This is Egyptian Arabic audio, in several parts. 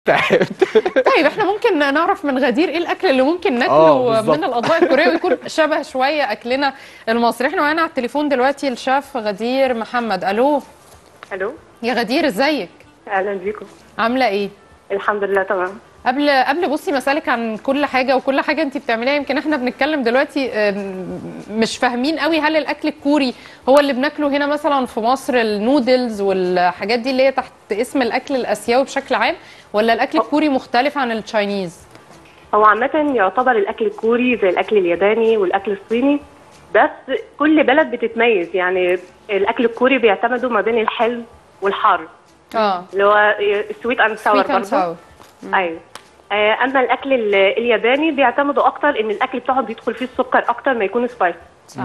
تعبت طيب احنا ممكن نعرف من غدير ايه الاكل اللي ممكن آه، ناكله بالظبط. من الاطباق الكوريه ويكون شبه شويه اكلنا المصري احنا معانا على التليفون دلوقتي الشيف غدير محمد الو الو يا غدير ازيك اهلا بيكم عامله ايه الحمد لله تمام قبل قبل بصي مسالك عن كل حاجه وكل حاجه انت بتعمليها يمكن احنا بنتكلم دلوقتي آم، مش فاهمين قوي هل الاكل الكوري هو اللي بناكله هنا مثلا في مصر النودلز والحاجات دي اللي هي تحت اسم الاكل الاسيوي بشكل عام ولا الاكل الكوري مختلف عن التشاينيز هو عامة يعتبر الأكل الكوري زي الأكل الياباني والأكل الصيني بس كل بلد بتتميز يعني الأكل الكوري بيعتمدوا ما بين الحلو والحار اه اللي هو سويت أند ساور سويت اند برضه ساور أيوه آه، أما الأكل ال- الياباني بيعتمدوا أكتر إن الأكل بتاعهم بيدخل فيه السكر أكتر ما يكون سبايس صح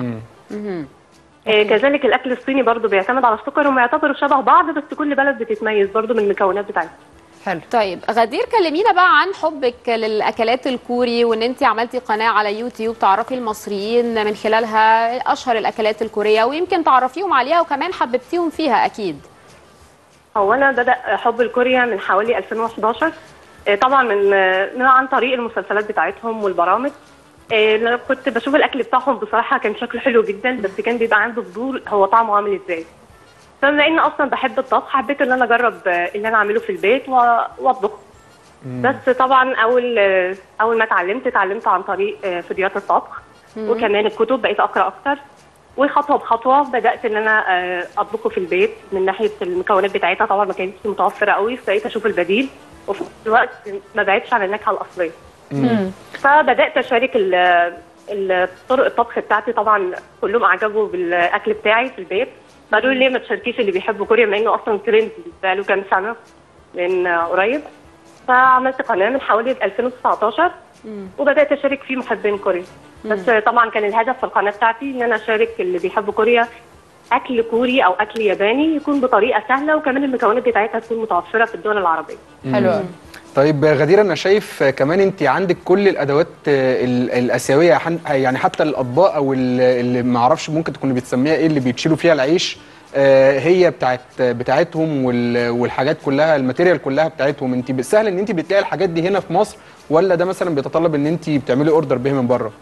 آه، كذلك الأكل الصيني برضه بيعتمد على السكر هم يعتبروا شبه بعض بس كل بلد بتتميز برضه من المكونات بتاعتها حلو طيب غدير كلمينا بقى عن حبك للاكلات الكوري وان انت عملتي قناه على يوتيوب تعرفي المصريين من خلالها اشهر الاكلات الكوريه ويمكن تعرفيهم عليها وكمان حببتيهم فيها اكيد هو انا بدا حب الكوريا من حوالي 2011 آه، طبعا من آه، من عن طريق المسلسلات بتاعتهم والبرامج آه، انا كنت بشوف الاكل بتاعهم بصراحه كان شكله حلو جدا بس كان بيبقى عنده فضول هو طعمه عامل ازاي فبما اني اصلا بحب الطبخ حبيت ان انا اجرب آه، اللي انا اعمله في البيت و- واطبخه بس طبعا اول آه، اول ما اتعلمت اتعلمت عن طريق آه، فيديوهات الطبخ وكمان الكتب بقيت اقرا اكتر وخطوه بخطوه بدات ان انا آه، اطبخه في البيت من ناحيه المكونات بتاعتها طبعا ما كانتش متوفره قوي فبقيت اشوف البديل وفي نفس الوقت ما بعدش عن النكهه الاصليه فبدات اشارك ال- ال- طرق الطبخ بتاعتي طبعا كلهم اعجبوا بالاكل بتاعي في البيت قالوا لي ليه ما تشاركيش اللي بيحبوا كوريا بما انه اصلا ترند بقاله كام سنه من آه، قريب فعملت قناه من حوالي 2019 وبدات اشارك في محبين كوريا بس طبعا كان الهدف في القناه بتاعتي ان انا اشارك اللي بيحبوا كوريا اكل كوري او اكل ياباني يكون بطريقه سهله وكمان المكونات بتاعتها تكون متوفره في الدول العربيه حلو قوي طيب غدير انا شايف كمان انت عندك كل الادوات ال- الاسيويه حن- يعني حتى الاطباق او ال- اللي ما اعرفش ممكن تكوني بتسميها ايه اللي بيتشيلوا فيها العيش آه، هي بتاعت بتاعتهم وال- والحاجات كلها الماتيريال كلها بتاعتهم انت سهل ان انت بتلاقي الحاجات دي هنا في مصر ولا ده مثلا بيتطلب ان انت بتعملي اوردر به من بره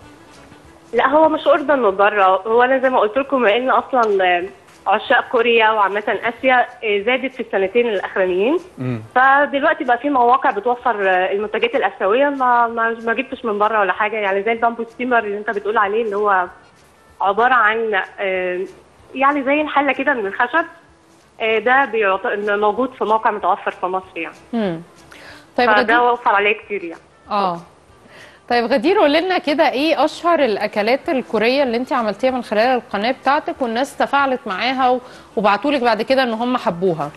لا هو مش اوردر من بره هو انا زي ما قلت لكم بما ان اصلا آه، عشاق كوريا وعامه اسيا آه، زادت في السنتين الاخرانيين مم. فدلوقتي بقى في مواقع بتوفر آه، المنتجات الاسيويه ما ما, ما جبتش من بره ولا حاجه يعني زي البامبو ستيمر اللي انت بتقول عليه اللي هو عباره عن آه، يعني زي الحله كده من الخشب آه، ده بيعط- موجود في موقع متوفر في مصر يعني مم. طيب غدير فده وفر عليه كتير يعني اه طيب غدير قولي لنا كده ايه اشهر الاكلات الكوريه اللي انت عملتيها من خلال القناه بتاعتك والناس تفاعلت معاها و- وبعتولك بعد كده ان هم حبوها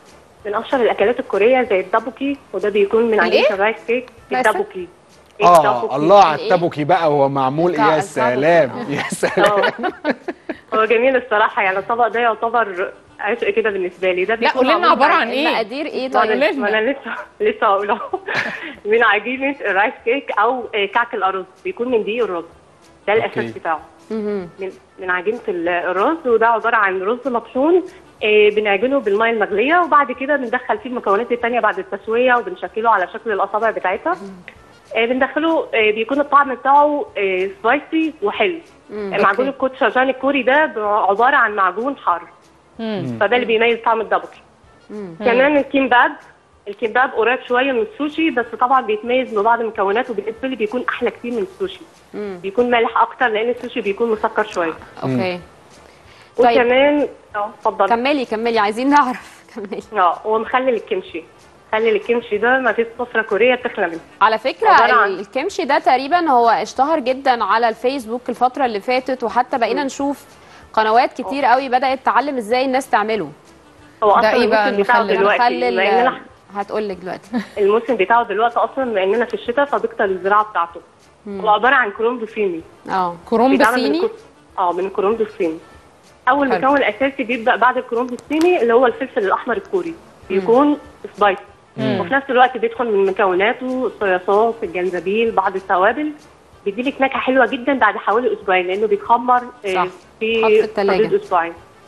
من اشهر الاكلات الكوريه زي الدابوكي وده بيكون من عجينه الإيه؟ الرايس كيك لا، الدابوكي اه الدابوكي. الله على الإيه؟ التبوكي بقى هو معمول بتاع يا الدبوكي. سلام يا سلام اه هو جميل الصراحه يعني الطبق ده يعتبر عشق كده بالنسبه لي ده بيكون قولي لنا معمول عبارة من عن إيه؟ المقادير ايه ما طيب انا قولي ما لنا. انا لسه لسه هقوله من عجينه الرايس كيك او آه، كعك الارز بيكون من دقيق الرز ده الاساس أوكي. بتاعه مهم. من من عجينه ال- الرز وده عباره عن رز مطحون آه، بنعجنه بالميه المغليه وبعد كده بندخل فيه المكونات التانية بعد التسويه وبنشكله على شكل الاصابع بتاعتها آه، بندخله آه، بيكون الطعم بتاعه آه، سبايسي وحلو مم. آه، معجون الكوتشاجان الكوري ده ب- عباره عن معجون حار مم. فده اللي بيميز طعم الدبكي مم. كمان الكيمباب الكيمباب قريب شويه من السوشي بس طبعا بيتميز ببعض المكونات وبالنسبه لي بيكون احلى كتير من السوشي مم. بيكون مالح اكتر لان السوشي بيكون مسكر شويه اوكي طيب. وكمان اه اتفضل كملي كملي عايزين نعرف كملي اه ومخلل الكيمشي مخلل الكيمشي ده ما فيش سفره كوريه بتخلى منه على فكرة عبارة عن- الكمشي ده تقريبا هو اشتهر جدا على الفيسبوك الفترة اللي فاتت وحتى بقينا نشوف قنوات كتير قوي بدأت تعلم ازاي الناس تعمله هو ده اصلا إيه بقى الموسم بتاعه المخلل؟ دلوقتي مخلل بما اننا هتقول لك دلوقتي الموسم بتاعه دلوقتي اصلا بما اننا في الشتاء فبيكتر الزراعه بتاعته هو عباره عن كرومب صيني اه كرومب بيتعمل من صيني الكو- اه من الكرومب الصيني اول حلو. مكون اساسي بيبدا بعد الكرومب الصيني اللي هو الفلفل الاحمر الكوري بيكون سبايس وفي نفس الوقت بيدخل من مكوناته الصويا صوص الجنزبيل بعض التوابل بيديلك نكهه حلوه جدا بعد حوالي اسبوعين لانه بيتخمر آه، صح. في حط في التلاجة. حدود اسبوعين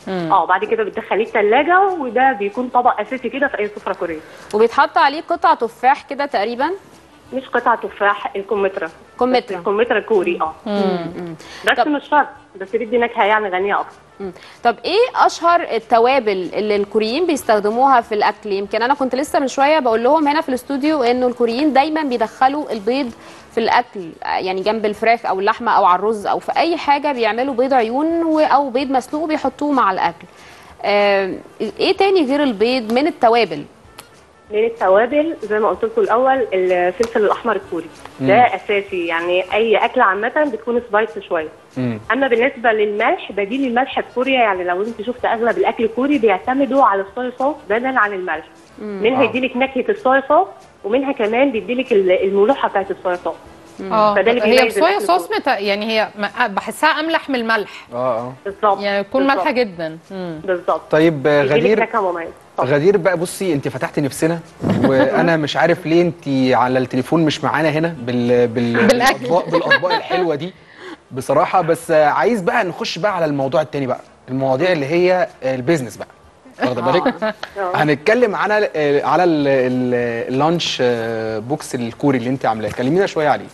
اه بعد كده بتدخليه الثلاجه وده بيكون طبق اساسي كده في اي سفره كوريه وبيتحط عليه قطع تفاح كده تقريبا مش قطع تفاح الكمثرى كمثرى. الكمثرى الكوري اه بس طب- مش شرط بس بيدي نكهه يعني غنيه اكتر مم. طب ايه اشهر التوابل اللي الكوريين بيستخدموها في الاكل يمكن انا كنت لسه من شويه بقول لهم هنا في الاستوديو انه الكوريين دايما بيدخلوا البيض في الاكل يعني جنب الفراخ او اللحمه او على الرز او في اي حاجه بيعملوا بيض عيون و- او بيض مسلوق بيحطوه مع الاكل آه، ايه تاني غير البيض من التوابل من التوابل زي ما قلت لكم الاول الفلفل الاحمر الكوري ده اساسي يعني اي اكله عامه بتكون سبايسي شويه مم. اما بالنسبه للملح بديل الملح في كوريا يعني لو انت شفت اغلب الاكل الكوري بيعتمدوا على الصويا صوص بدلا عن الملح منها آه. يديلك نكهه الصويا صوص ومنها كمان بيديلك ال- الملوحه بتاعت الصويا صوص اه فده اللي هي بيميز الصويا الأكل صوص كله. مت... يعني هي م- بحسها املح من الملح اه اه بالظبط يعني تكون بالظبط. مالحه جدا مم. بالظبط طيب آه، بيديلك غدير نكهه مميزه طبعاً. غدير بقى بصي انت فتحتي نفسنا وانا مش عارف ليه انت على التليفون مش معانا هنا بال... بال... بالأكل. بالاطباق بالاطباق الحلوه دي بصراحه بس آه، عايز بقى نخش بقى على الموضوع التاني بقى المواضيع اللي هي آه، البيزنس بقى واخده بالك آه. هنتكلم على آه، على ال- ال- اللانش آه، بوكس الكوري اللي انت عاملاه كلمينا شويه عليه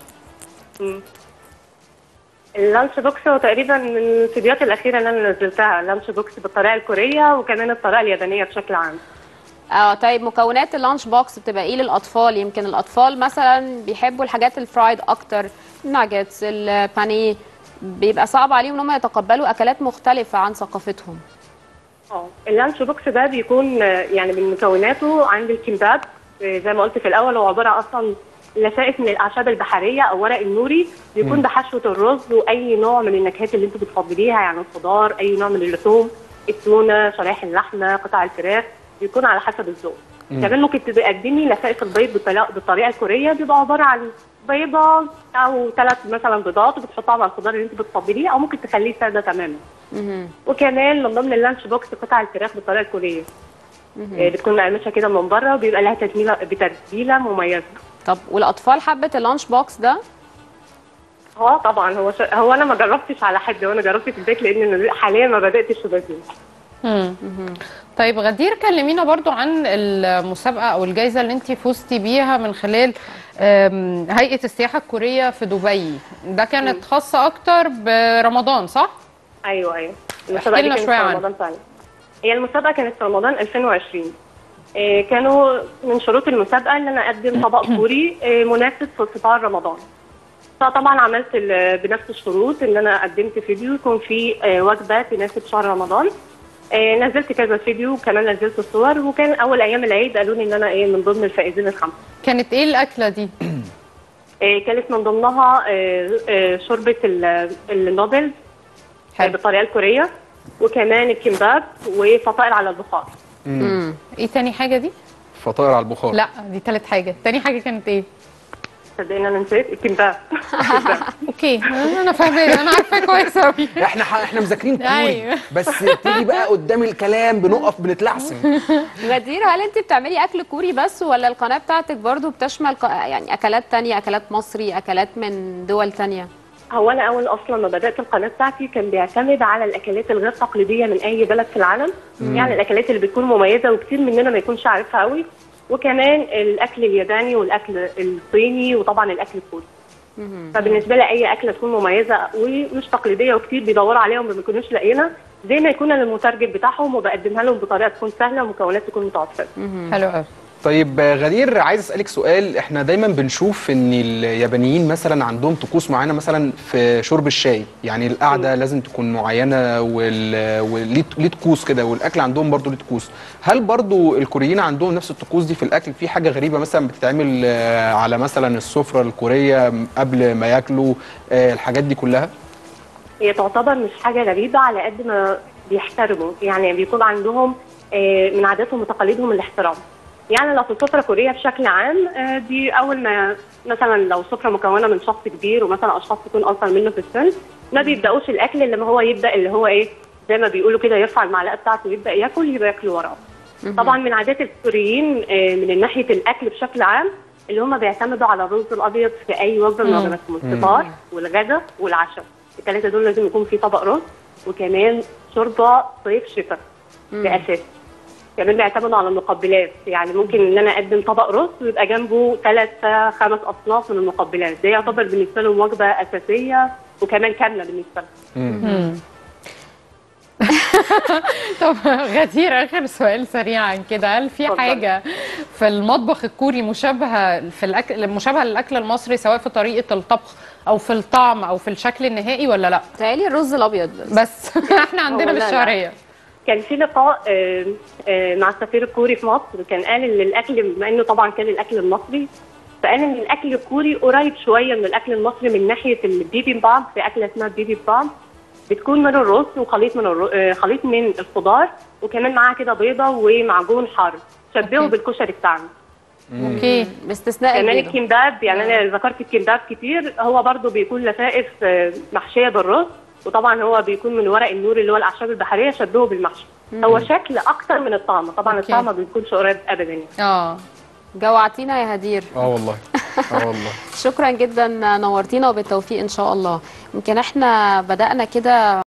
اللانش بوكس هو تقريبا من الفيديوهات الاخيره اللي انا نزلتها لانش بوكس بالطريقه الكوريه وكمان الطريقه اليابانيه بشكل عام اه طيب مكونات اللانش بوكس بتبقى ايه للاطفال يمكن الاطفال مثلا بيحبوا الحاجات الفرايد اكتر الناجتس البانيه بيبقى صعب عليهم ان هم يتقبلوا اكلات مختلفه عن ثقافتهم اه اللانش بوكس ده بيكون آه، يعني من مكوناته عندي الكمباب آه، زي ما قلت في الاول هو عباره اصلا لفائف من الاعشاب البحريه او ورق النوري بيكون بحشوه الرز واي نوع من النكهات اللي انت بتفضليها يعني الخضار اي نوع من اللحوم التونه شرايح اللحمه قطع الفراخ بيكون على حسب الذوق كمان ممكن تقدمي لفائف البيض بالطريقه بالطريقه الكوريه بيبقى عباره عن بيضه او ثلاث مثلا بيضات وبتحطها مع الخضار اللي انت بتفضليه او ممكن تخليه ساده تماما وكمان من ضمن اللانش بوكس قطع الفراخ بالطريقه الكوريه آه، بتكون مقرمشه كده من بره وبيبقى لها تتبيله بتتبيله مميزه طب والاطفال حبه اللانش بوكس ده اه طبعا هو ش... هو انا ما جربتش على حد وانا جربت في البيت لان أنا حاليا ما بداتش في بيتي مم. طيب غدير كلمينا برضو عن المسابقة أو الجائزة اللي انت فزتي بيها من خلال آم، هيئة السياحة الكورية في دبي ده كانت خاصة أكتر برمضان صح؟ ايوه ايوه احكي لنا كانت شوية في عنها. رمضان فعلا هي المسابقه كانت في رمضان 2020 آه، كانوا من شروط المسابقه ان انا اقدم طبق كوري آه، مناسب في فطار رمضان فطبعا عملت ال- بنفس الشروط ان انا قدمت فيديو يكون فيه آه، وجبه تناسب شهر رمضان آه، نزلت كذا فيديو وكمان نزلت الصور وكان اول ايام العيد قالوا لي ان انا ايه من ضمن الفائزين الخمسه كانت ايه الأكلة دي؟ آه، كانت من ضمنها آه، آه، شوربه ال- النودلز آه، حلو بالطريقه الكوريه وكمان الكمباب وفطائر على البخار امم ايه تاني حاجة دي؟ فطائر على البخار لا دي تالت حاجة تاني حاجة كانت ايه؟ صدقني انا نسيت الكمباب اوكي انا فاهمة انا عارفة كويس اوي احنا ح... احنا مذاكرين كوري أيوة. بس تيجي بقى قدام الكلام بنقف بنتلعثم غدير هل انت بتعملي اكل كوري بس ولا القناه بتاعتك برضو بتشمل ق- يعني اكلات تانية اكلات مصري اكلات من دول تانية هو انا اول اصلا ما بدات القناه بتاعتي كان بيعتمد على الاكلات الغير تقليديه من اي بلد في العالم يعني الاكلات اللي بتكون مميزه وكتير مننا ما يكونش عارفها قوي وكمان الاكل الياباني والاكل الصيني وطبعا الاكل الكوري فبالنسبه لي اي اكله تكون مميزه ومش تقليديه وكتير بيدوروا عليها وما بيكونوش لاقيينها زي ما يكون انا المترجم بتاعهم وبقدمها لهم بطريقه تكون سهله ومكونات تكون متوفره حلو قوي طيب آه، غدير عايز اسالك سؤال احنا دايما بنشوف ان اليابانيين مثلا عندهم طقوس معينه مثلا في شرب الشاي يعني القعده لازم تكون معينه وال... وليه ليه طقوس كده والاكل عندهم برضو ليه طقوس هل برضو الكوريين عندهم نفس الطقوس دي في الاكل في حاجه غريبه مثلا بتتعمل آه، على مثلا السفره الكوريه قبل ما ياكلوا آه، الحاجات دي كلها هي تعتبر مش حاجة غريبة على قد ما بيحترموا يعني بيكون عندهم آه، من عاداتهم وتقاليدهم الاحترام يعني لو في سفرة كورية بشكل عام آه، دي أول ما مثلا لو سفرة مكونة من شخص كبير ومثلا أشخاص تكون أصغر منه في السن ما بيبدأوش الأكل إلا لما هو يبدأ اللي هو إيه زي ما بيقولوا كده يرفع المعلقة بتاعته ويبدأ ياكل يبقى ياكل وراه طبعا من عادات الكوريين آه، من ناحية الأكل بشكل عام اللي هم بيعتمدوا على الرز الأبيض في أي وجبة من مم. وجباتهم الفطار والغداء والعشاء الثلاثة دول لازم يكون في طبق رز وكمان شوربه صيف شتاء باساس كمان بيعتمدوا على المقبلات يعني ممكن ان انا اقدم طبق رز ويبقى جنبه ثلاث خمس اصناف من المقبلات ده يعتبر بالنسبه لهم وجبه اساسيه وكمان كامله بالنسبه لهم طب غدير اخر سؤال سريعا كده هل في اتفضل. حاجه في المطبخ الكوري مشابهه في الاكل مشابهه للاكل المصري سواء في طريقه الطبخ او في الطعم او في الشكل النهائي ولا لا تهيألي الرز الابيض بس بس احنا عندنا هو لا، لا. بالشعريه كان في لقاء آه، آه، مع السفير الكوري في مصر كان قال ان الاكل بما انه طبعا كان الاكل المصري فقال ان الاكل الكوري قريب شويه من الاكل المصري من ناحيه البيبي بام في اكله اسمها بيبي بام بتكون من الرز وخليط من الر... آه، خليط من الخضار وكمان معاها كده بيضه ومعجون حار شبهه أوكي. بالكشري بتاعنا اوكي باستثناء كمان البيضة. الكمباب يعني انا ذكرت الكمباب كتير هو برضو بيكون لفائف آه، محشيه بالرز وطبعا هو بيكون من ورق النور اللي هو الاعشاب البحريه شبهه بالمحشي هو شكل اكتر من الطعم طبعا أوكي. الطعم ما بيكونش قريب ابدا يعني. اه جوعتينا يا هدير اه والله اه والله شكرا جدا نورتينا وبالتوفيق ان شاء الله يمكن احنا بدأنا كده